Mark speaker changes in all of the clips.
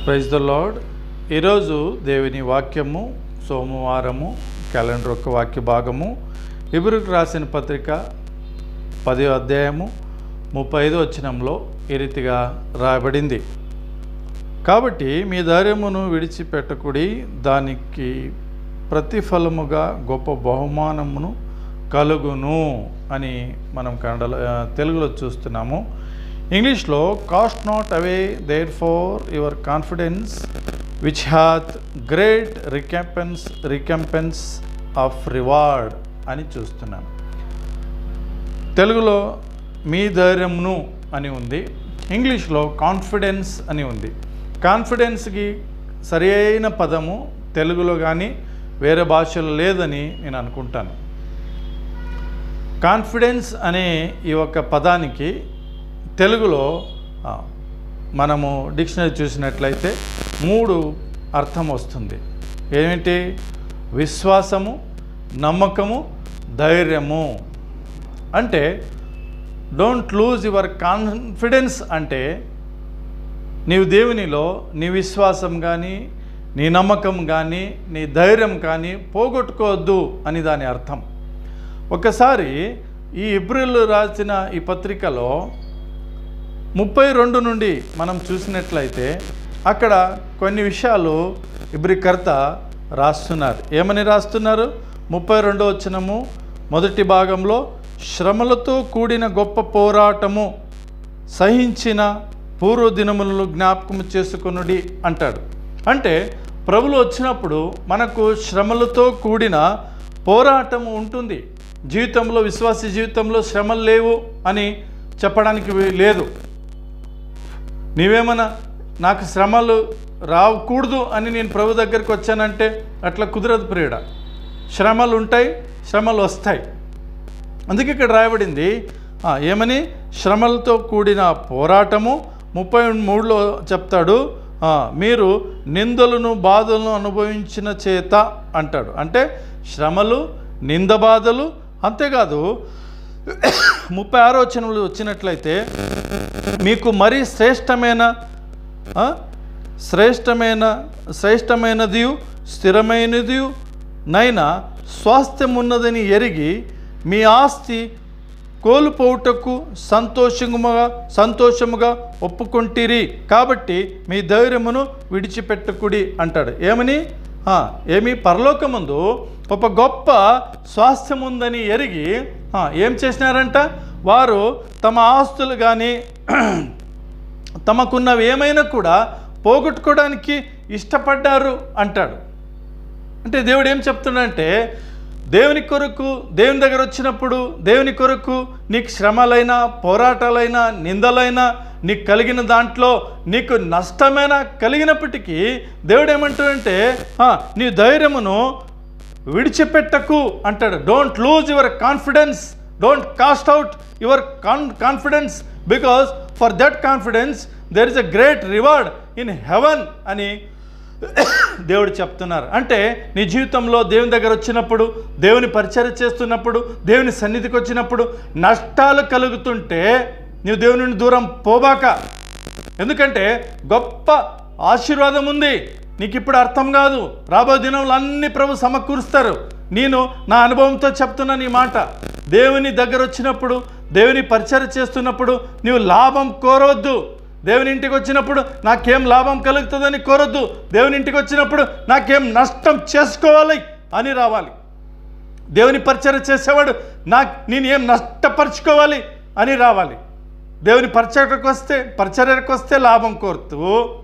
Speaker 1: praise the lord ఈరోజు దేవుని వాక్యము సోమవారము క్యాలెండర్ యొక్క వాక్య భాగము ఇబురుకు రాసిన పత్రిక పదో అధ్యాయము ముప్పై ఐదు వచనంలో ఈ రీతిగా రాయబడింది కాబట్టి మీ ధైర్యమును విడిచిపెట్టకుడి దానికి ప్రతిఫలముగా గొప్ప బహుమానమును కలుగును అని మనం కన్నడలో ఆ, తెలుగులో చూస్తున్నాము ఇంగ్లీష్లో cast not away therefore your confidence which hath great recompense recompense of reward అని చూస్తున్నాను తెలుగులో మీ ధైర్యమును అని ఉంది ఇంగ్లీష్లో కాన్ఫిడెన్స్ అని ఉంది కాన్ఫిడెన్స్కి సరి అయిన పదము తెలుగులో కానీ వేరే భాషలో లేదని నేను అనుకుంటాను కాన్ఫిడెన్స్ అనే ఈ యొక్క పదానికి తెలుగులో ఆ, మనము డిక్షనరీ చూసినట్లయితే మూడు అర్థం వస్తుంది ఏమిటి విశ్వాసము నమ్మకము ధైర్యము అంటే డోంట్ లూజ్ యువర్ కాన్ఫిడెన్స్ అంటే నీవు దేవునిలో నీ విశ్వాసం కానీ నీ నమ్మకం కానీ నీ ధైర్యం కానీ పోగొట్టుకోవద్దు అని దాని అర్థం ఒకసారి ఈ ఏప్రిల్ రాసిన ఈ పత్రికలో ముప్పై రెండు నుండి మనం చూసినట్లయితే అక్కడ కొన్ని విషయాలు ఇబ్రికర్త రాస్తున్నారు ఏమని రాస్తున్నారు ముప్పై రెండో వచనము మొదటి భాగంలో శ్రమలతో కూడిన గొప్ప పోరాటము సహించిన పూర్వ దినములను జ్ఞాపకం చేసుకొనుడి అంటాడు అంటే ప్రభులు వచ్చినప్పుడు మనకు శ్రమలతో కూడిన పోరాటము ఉంటుంది జీవితంలో విశ్వాస జీవితంలో శ్రమలు లేవు అని చెప్పడానికి వీ- లేదు నీవేమన్నా నాకు శ్రమలు రాకూడదు అని నేను ప్రభు దగ్గరికి వచ్చానంటే అట్లా కుదరదు ప్రియుడ శ్రమలు ఉంటాయి శ్రమలు వస్తాయి అందుకే ఇక్కడ రాయబడింది ఆ, ఏమని శ్రమలతో కూడిన పోరాటము ముప్పై మూడులో చెప్తాడు ఆ, మీరు నిందలను బాధలను అనుభవించిన చేత అంటాడు అంటే శ్రమలు నింద బాధలు అంతేకాదు ముప్పై ఆరో వచనంలో వచ్చినట్లయితే మీకు మరీ శ్రేష్టమైన ఆ, శ్రేష్టమైన శ్రేష్టమైనది స్థిరమైనది నైనా స్వాస్థ్యమున్నదని ఎరిగి మీ ఆస్తి కోల్పోవుటకు సంతోషముగా సంతోషముగా ఒప్పుకొంటిరి కాబట్టి మీ ధైర్యమును విడిచిపెట్టకుడి అంటాడు ఏమని ఆ, ఏమి పరలోకముందు ఒక గొప్ప స్వాస్థ్యం ఉందని ఎరిగి ఆ, ఏం చేసినారంట వారు తమ ఆస్తులు కానీ తమకున్నవి ఏమైనా కూడా పోగొట్టుకోవడానికి ఇష్టపడ్డారు అంటాడు అంటే దేవుడు ఏం చెప్తున్నాడంటే దేవుని కొరకు దేవుని దగ్గర వచ్చినప్పుడు దేవుని కొరకు నీకు శ్రమలైనా పోరాటాలైనా నిందలైనా నీకు కలిగిన దాంట్లో నీకు నష్టమైన కలిగినప్పటికీ దేవుడు ఏమంటాడంటే "ఆ, నీ ధైర్యమును విడిచిపెట్టకు అంటాడు don't lose your confidence don't cast out your con confidence because for that confidence there is a great reward in heaven అని దేవుడు చెప్తున్నారు అంటే నీ జీవితంలో దేవుని దగ్గర వచ్చినప్పుడు దేవుని పరిచయం చేస్తున్నప్పుడు దేవుని సన్నిధికి వచ్చినప్పుడు నష్టాలు కలుగుతుంటే నీవు దేవుని నుండి దూరం పోబాక ఎందుకంటే గొప్ప ఆశీర్వాదం ఉంది నీకు ఇప్పుడు అర్థం కాదు రాబోయే దినంలో అన్ని ప్రభు సమకూరుస్తారు నేను నా అనుభవంతో చెప్తున్నా నీ మాట దేవుని దగ్గర వచ్చినప్పుడు దేవుని పరిచయం చేస్తున్నప్పుడు నీవు లాభం కోరవద్దు దేవుని ఇంటికి వచ్చినప్పుడు నాకేం లాభం కలుగుతుందని కోరొద్దు దేవుని ఇంటికి వచ్చినప్పుడు నాకేం నష్టం చేసుకోవాలి అని రావాలి దేవుని పరిచయం చేసేవాడు నా నేను ఏం నష్టపరుచుకోవాలి అని రావాలి దేవుని పరిచయకు వస్తే పరిచర్యకు వస్తే లాభం కోరుతూ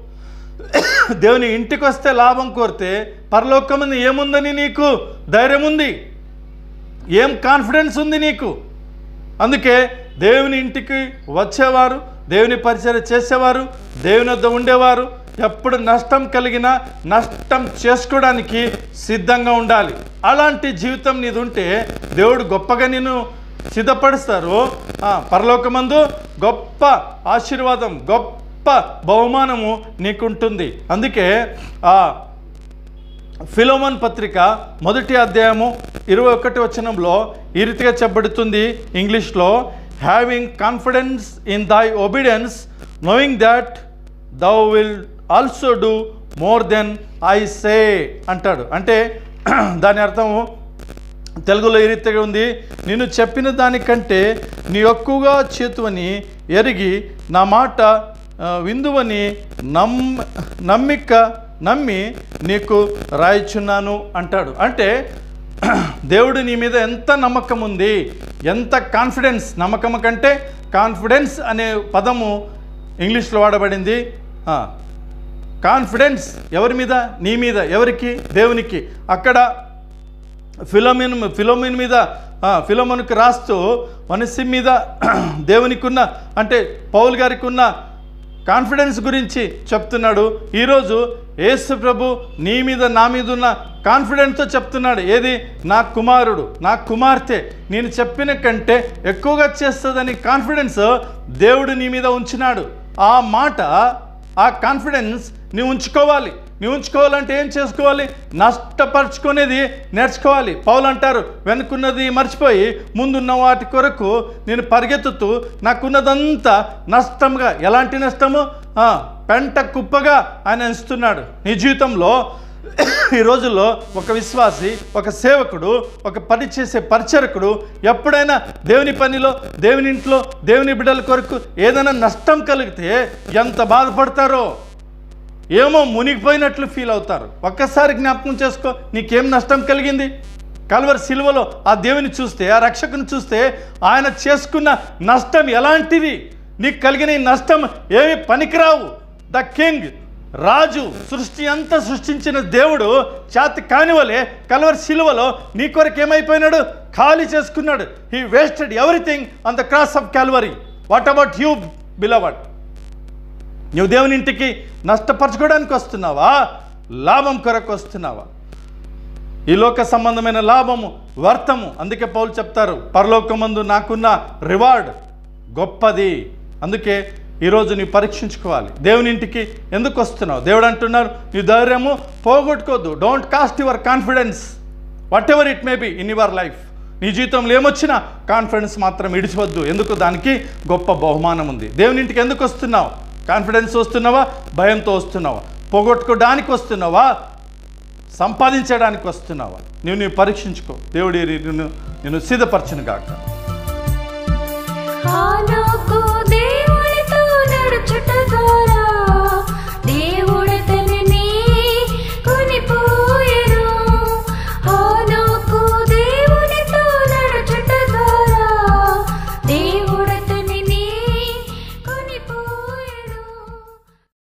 Speaker 1: దేవుని ఇంటికి వస్తే లాభం కోరితే పరలోకమంది ఏముందని నీకు ధైర్యం ఉంది ఏం కాన్ఫిడెన్స్ ఉంది నీకు అందుకే దేవుని ఇంటికి వచ్చేవారు దేవుని పరిచయం చేసేవారు దేవుని వద్ద ఉండేవారు ఎప్పుడు నష్టం కలిగినా నష్టం చేసుకోవడానికి సిద్ధంగా ఉండాలి అలాంటి జీవితం నీది ఉంటే దేవుడు గొప్పగా నేను సిద్ధపరుస్తారు ఆ, పరలోకమందు గొప్ప ఆశీర్వాదం గొప్ప బహుమానము నీకుంటుంది అందుకే ఆ ఫిలోమన్ పత్రిక మొదటి అధ్యాయము ఇరవై ఒకటి వచనంలో ఈ రీతిగా చెప్పబడుతుంది ఇంగ్లీష్లో having confidence in thy obedience knowing that thou wilt also do more than I say అంటాడు అంటే దాని అర్థము తెలుగులో ఈ రీతిగా ఉంది నేను చెప్పిన దానికంటే నీ ఎక్కువగా చేతువని ఎరిగి నా మాట ఆ, విందువని నమ్ నమ్మిక నమ్మి నీకు రాయిచున్నాను అంటాడు అంటే దేవుడు నీ మీద ఎంత నమ్మకం ఉంది ఎంత కాన్ఫిడెన్స్ నమ్మకం కంటే కాన్ఫిడెన్స్ అనే పదము ఇంగ్లీష్లో వాడబడింది ఆ, కాన్ఫిడెన్స్ ఎవరి మీద నీ మీద ఎవరికి దేవునికి అక్కడ ఫిలోమిన్ ఫిలోమిన్ మీద ఆ, ఫిలోమోన్కి రాస్తూ మనసి మీద దేవునికి ఉన్న అంటే పౌల్ గారికి ఉన్న కాన్ఫిడెన్స్ గురించి చెప్తున్నాడు ఈరోజు యేసు ప్రభు నీ మీద నా మీద ఉన్న కాన్ఫిడెన్స్తో చెప్తున్నాడు ఏది నా కుమారుడు నా కుమార్తె నేను చెప్పిన కంటే ఎక్కువగా చేస్తుందని కాన్ఫిడెన్స్ దేవుడు నీ మీద ఉంచినాడు ఆ మాట ఆ కాన్ఫిడెన్స్ నీవు ఉంచుకోవాలి నీవు ఉంచుకోవాలంటే ఏం చేసుకోవాలి నష్టపరుచుకునేది నేర్చుకోవాలి పౌలు అంటారు వెనుకున్నది మర్చిపోయి ముందున్న వాటి కొరకు నేను పరిగెత్తుతూ నాకున్నదంతా నష్టంగా ఎలాంటి నష్టము ఆ, పెంట కుప్పగా ఆయన ఇస్తున్నాడు నీ జీవితంలో ఈ రోజుల్లో ఒక విశ్వాసి ఒక సేవకుడు ఒక పని చేసే పరిచరకుడు ఎప్పుడైనా దేవుని పనిలో దేవుని ఇంట్లో దేవుని బిడ్డల కొరకు ఏదైనా నష్టం కలిగితే ఎంత బాధపడతారో ఏమో మునిగిపోయినట్లు ఫీల్ అవుతారు ఒక్కసారి జ్ఞాపకం చేసుకో నీకేం నష్టం కలిగింది కల్వర్ సిలువలో ఆ దేవుని చూస్తే ఆ రక్షకుని చూస్తే ఆయన చేసుకున్న నష్టం ఎలాంటిది నీకు కలిగిన ఈ నష్టం ఏమి పనికిరావు ద కింగ్ రాజు సృష్టి అంతా సృష్టించిన దేవుడు చేతి కానివలే కల్వర్ సిలువలో నీ కొరకు ఏమైపోయినాడు ఖాళీ చేసుకున్నాడు he wasted everything on the cross of Calvary what about you beloved నువ్వు దేవుని ఇంటికి నష్టపరచుకోవడానికి వస్తున్నావా లాభం కొరకు వస్తున్నావా ఈ లోక సంబంధమైన లాభము వర్తము అందుకే పౌలు చెప్తారు పరలోకమందు నాకున్న రివార్డ్ గొప్పది అందుకే ఈరోజు నీ పరీక్షించుకోవాలి దేవుని ఇంటికి ఎందుకు వస్తున్నావు దేవుడు అంటున్నారు నీ ధైర్యము పోగొట్టుకోవద్దు don't cast your confidence whatever it may be in your life నీ జీవితంలో ఏమొచ్చినా కాన్ఫిడెన్స్ మాత్రం ఇడిచివద్దు ఎందుకు దానికి గొప్ప బహుమానం ఉంది దేవుని ఇంటికి ఎందుకు వస్తున్నావు కాన్ఫిడెన్స్ వస్తున్నావా భయంతో వస్తున్నావా పోగొట్టుకోవడానికి వస్తున్నావా సంపాదించడానికి వస్తున్నావా నువ్వు నీవు పరీక్షించుకో దేవుడి నిన్ను నిన్ను సిద్ధపరచును గాక
Speaker 2: खाना को